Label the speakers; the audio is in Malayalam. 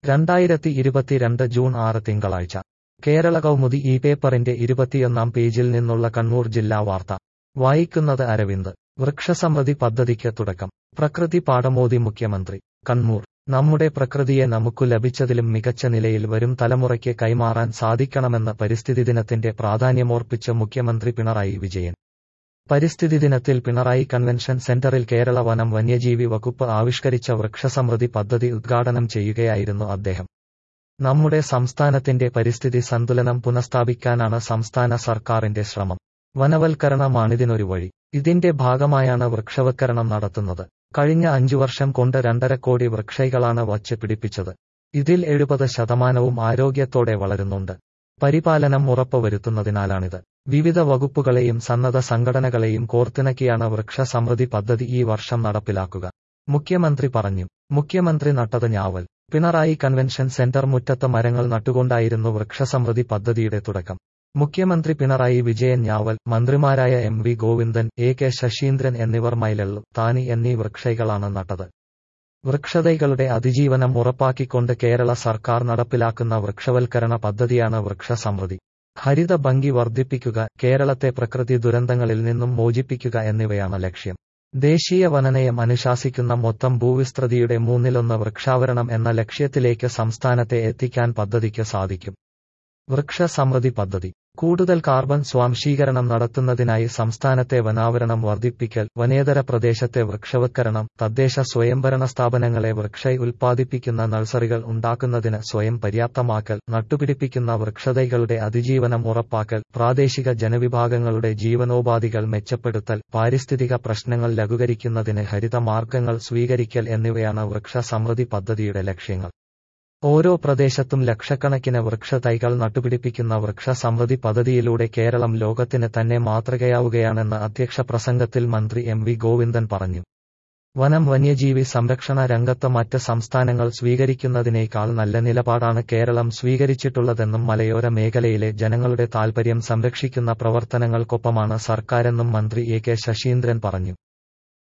Speaker 1: രണ്ടായിരത്തി ഇരുപത്തിരണ്ട് ജൂൺ ആറ് തിങ്കളാഴ്ച കേരള കൗമുദി ഈ പേപ്പറിന്റെ ഇരുപത്തിയൊന്നാം പേജിൽ നിന്നുള്ള കണ്ണൂർ ജില്ലാ വാർത്ത വായിക്കുന്നത് അരവിന്ദ് വൃക്ഷസമൃദ്ധി പദ്ധതിക്ക് തുടക്കം പ്രകൃതി പാഠമോദി മുഖ്യമന്ത്രി കണ്ണൂർ നമ്മുടെ പ്രകൃതിയെ നമുക്കു ലഭിച്ചതിലും മികച്ച നിലയിൽ വരും തലമുറയ്ക്ക് കൈമാറാൻ സാധിക്കണമെന്ന് പരിസ്ഥിതി ദിനത്തിന്റെ പ്രാധാന്യമോർപ്പിച്ച് മുഖ്യമന്ത്രി പിണറായി വിജയൻ പരിസ്ഥിതി ദിനത്തിൽ പിണറായി കൺവെൻഷൻ സെന്ററിൽ കേരള വനം വന്യജീവി വകുപ്പ് ആവിഷ്കരിച്ച വൃക്ഷസമൃദ്ധി പദ്ധതി ഉദ്ഘാടനം ചെയ്യുകയായിരുന്നു അദ്ദേഹം നമ്മുടെ സംസ്ഥാനത്തിന്റെ പരിസ്ഥിതി സന്തുലനം പുനഃസ്ഥാപിക്കാനാണ് സംസ്ഥാന സർക്കാരിന്റെ ശ്രമം വനവൽക്കരണമാണിതിനൊരു വഴി ഇതിന്റെ ഭാഗമായാണ് വൃക്ഷവൽക്കരണം നടത്തുന്നത് കഴിഞ്ഞ അഞ്ചു വർഷം കൊണ്ട് രണ്ടര കോടി വൃക്ഷൈകളാണ് വച്ച് പിടിപ്പിച്ചത് ഇതിൽ എഴുപത് ശതമാനവും ആരോഗ്യത്തോടെ വളരുന്നുണ്ട് പരിപാലനം ഉറപ്പുവരുത്തുന്നതിനാലാണിത് വിവിധ വകുപ്പുകളെയും സന്നദ്ധ സംഘടനകളെയും കോർത്തിണക്കിയാണ് വൃക്ഷ സമൃദ്ധി പദ്ധതി ഈ വർഷം നടപ്പിലാക്കുക മുഖ്യമന്ത്രി പറഞ്ഞു മുഖ്യമന്ത്രി നട്ടത് ഞാവൽ പിണറായി കൺവെൻഷൻ സെന്റർ മുറ്റത്ത് മരങ്ങൾ നട്ടുകൊണ്ടായിരുന്നു വൃക്ഷസമൃദ്ധി പദ്ധതിയുടെ തുടക്കം മുഖ്യമന്ത്രി പിണറായി വിജയൻ ഞാവൽ മന്ത്രിമാരായ M V Govindan A K Saseendran എന്നിവർ മൈലള്ളു താനി എന്നീ വൃക്ഷൈകളാണ് നട്ടത് വൃക്ഷതൈകളുടെ അതിജീവനം ഉറപ്പാക്കിക്കൊണ്ട് കേരള സർക്കാർ നടപ്പിലാക്കുന്ന വൃക്ഷവൽക്കരണ പദ്ധതിയാണ് വൃക്ഷസമൃദ്ധി ഹരിത ഭംഗി വർദ്ധിപ്പിക്കുക കേരളത്തെ പ്രകൃതി ദുരന്തങ്ങളിൽ നിന്നും മോചിപ്പിക്കുക എന്നിവയാണ് ലക്ഷ്യം ദേശീയ വനനയം അനുശാസിക്കുന്ന മൊത്തം ഭൂവിസ്തൃതിയുടെ മൂന്നിലൊന്ന് വൃക്ഷാവരണം എന്ന ലക്ഷ്യത്തിലേക്ക് സംസ്ഥാനത്തെ എത്തിക്കാൻ പദ്ധതിക്ക് സാധിക്കും വൃക്ഷ സമൃദ്ധി പദ്ധതി കൂടുതൽ കാർബൺ സ്വാംശീകരണം നടത്തുന്നതിനായി സംസ്ഥാനത്തെ വനാവരണം വർദ്ധിപ്പിക്കൽ വനേതര പ്രദേശത്തെ വൃക്ഷവത്കരണം തദ്ദേശ സ്വയംഭരണ സ്ഥാപനങ്ങളെ വൃക്ഷൈ ഉൽപ്പാദിപ്പിക്കുന്ന നഴ്സറികൾ ഉണ്ടാക്കുന്നതിന് സ്വയം പര്യാപ്തമാക്കൽ നട്ടുപിടിപ്പിക്കുന്ന വൃക്ഷതൈകളുടെ അതിജീവനം ഉറപ്പാക്കൽ പ്രാദേശിക ജനവിഭാഗങ്ങളുടെ ജീവനോപാധികൾ മെച്ചപ്പെടുത്തൽ പാരിസ്ഥിതിക പ്രശ്നങ്ങൾ ലഘൂകരിക്കുന്നതിന് ഹരിത മാർഗങ്ങൾ സ്വീകരിക്കൽ എന്നിവയാണ് വൃക്ഷ സമൃദ്ധി പദ്ധതിയുടെ ലക്ഷ്യങ്ങൾ ഓരോ പ്രദേശത്തും ലക്ഷക്കണക്കിന് വൃക്ഷതൈകൾ നട്ടുപിടിപ്പിക്കുന്ന വൃക്ഷ സമൃദ്ധി പദ്ധതിയിലൂടെ കേരളം ലോകത്തിന് തന്നെ മാതൃകയാവുകയാണെന്ന് അധ്യക്ഷ പ്രസംഗത്തിൽ മന്ത്രി എം വി ഗോവിന്ദൻ പറഞ്ഞു വനം വന്യജീവി സംരക്ഷണ രംഗത്ത് മറ്റ് സംസ്ഥാനങ്ങൾ സ്വീകരിക്കുന്നതിനേക്കാൾ നല്ല നിലപാടാണ് കേരളം സ്വീകരിച്ചിട്ടുള്ളതെന്നും മലയോര മേഖലയിലെ ജനങ്ങളുടെ താൽപര്യം സംരക്ഷിക്കുന്ന പ്രവർത്തനങ്ങൾക്കൊപ്പമാണ് സർക്കാരെന്നും മന്ത്രി എ കെ ശശീന്ദ്രൻ പറഞ്ഞു